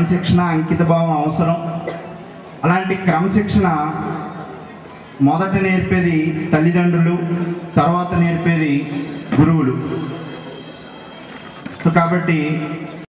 క్రమశిక్షణ అంకితభావం అవసరం అలాంటి క్రమశిక్షణ మొదట నేర్పేది తల్లిదండ్రులు తర్వాత నేర్పేది గురువులు సో కాబట్టి